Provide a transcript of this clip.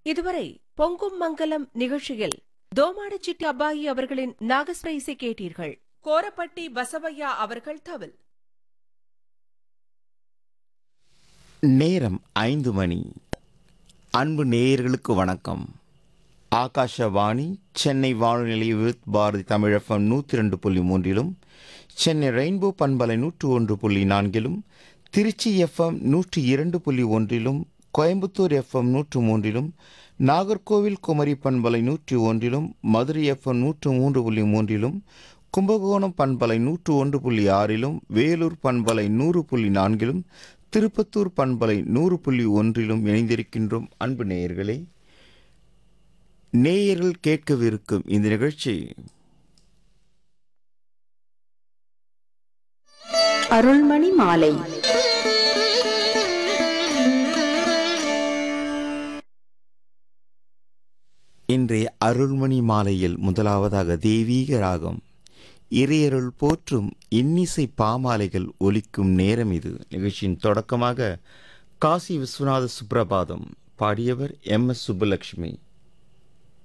இதுவரை பொங்கும் மங்கலம் நிகழ்ச்சியில் தோமாடு சிட்டி அப்பாயி அவர்களின் நாகஸ்வர இசை கேட்டீர்கள் கோரப்பட்டி பசவையா அவர்கள் தவில் நேரம் ஐந்து மணி அன்பு நேயர்களுக்கு வணக்கம் ஆகாஷவாணி சென்னை வானொலி வித் பாரதி தமிழகம் நூற்றி ரெண்டு புள்ளி மூன்றிலும் சென்னை ரெயின்போ பண்பலை நூற்று ஒன்று புள்ளி நான்கிலும் திருச்சி எஃப்எம் நூற்றி இரண்டு புள்ளி ஒன்றிலும் கோயம்புத்தூர் எஃப்எம் நூற்று மூன்றிலும் நாகர்கோவில் குமரி பண்பலை நூற்றி ஒன்றிலும் மதுரை எஃப்எம் நூற்று மூன்று புள்ளி மூன்றிலும் கும்பகோணம் பண்பலை நூற்று ஒன்று புள்ளி ஆறிலும் வேலூர் பண்பலை நூறு புள்ளி நான்கிலும் திருப்பத்தூர் பண்பலை நூறு புள்ளி ஒன்றிலும் இணைந்திருக்கின்றோம் அன்பு நேயர்களே நேயர்கள் கேட்கவிருக்கும் இந்த நிகழ்ச்சி அருள்மணி மாலை இன்றைய அருள்மணி மாலையில் முதலாவதாக தெய்வீக ராகம் இறையருள் போற்றும் இன்னிசை பாமாலைகள் ஒலிக்கும் நேரம் இது நிகழ்ச்சியின் தொடக்கமாக காசி விஸ்வநாத சுப்ரபாதம் பாடியவர் எம் எஸ் சுப்புலட்சுமி